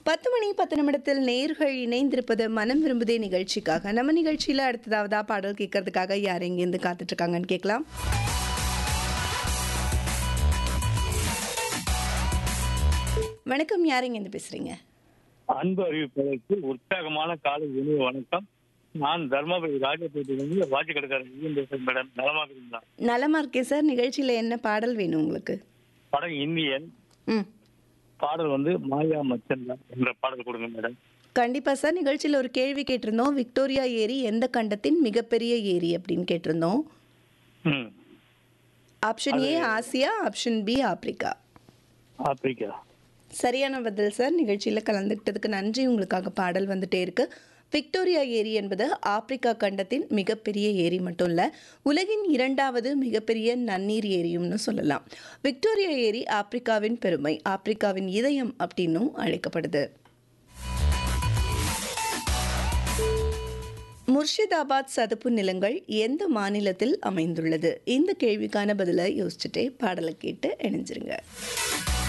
பத்து மணி பத்து நிமிடத்தில் நேர்கள் இணைந்திருப்பது மனம் விரும்புதே நிகழ்ச்சிக்காக நம்ம நிகழ்ச்சியில் அடுத்ததாவதா பாடல் கேட்கறதுக்காக யார் எங்கேருந்து காத்துட்டு இருக்காங்கன்னு கேட்கலாம் வணக்கம் யார் எங்கேருந்து பேசுறீங்க அன்பு அறிவிப்பதற்கு உற்சாகமான காலை இனிய வணக்கம் நான் தர்மபுரி ராஜபேட்டையிலிருந்து வாட்சி கடைக்காரர் பேசுறேன் மேடம் நலமாக இருக்கீங்களா நலமா இருக்கேன் சார் நிகழ்ச்சியில் என்ன பாடல் வேணும் உங்களுக்கு படம் இந்தியன் ம் பாடல் வந்து மாயா மச்சந்தா என்ற பாடல் கொடுங்க மேடம் கண்டிப்பா சார் நிகழ்ச்சியில் ஒரு கேள்வி கேட்டிருந்தோம் விக்டோரியா ஏரி எந்த கண்டத்தின் மிகப்பெரிய ஏரி அப்படின்னு கேட்டிருந்தோம் ம் option A Asia option B Africa Africa சரியான பதில் சார் நிகழ்ச்சியில் கலந்துக்கிட்டதுக்கு நன்றி உங்களுக்காக பாடல் வந்துட்டே இருக்கு விக்டோரியா ஏரி என்பது ஆப்பிரிக்கா கண்டத்தின் மிகப்பெரிய ஏரி மட்டும் இல்லை உலகின் இரண்டாவது மிகப்பெரிய நன்னீர் ஏரியும்னு சொல்லலாம் விக்டோரியா ஏரி ஆப்பிரிக்காவின் பெருமை ஆப்பிரிக்காவின் இதயம் அப்படின்னும் அழைக்கப்படுது முர்ஷிதாபாத் சதுப்பு நிலங்கள் எந்த மாநிலத்தில் அமைந்துள்ளது இந்த கேள்விக்கான பதிலை யோசிச்சுட்டே பாடலை கேட்டு இணைஞ்சிருங்க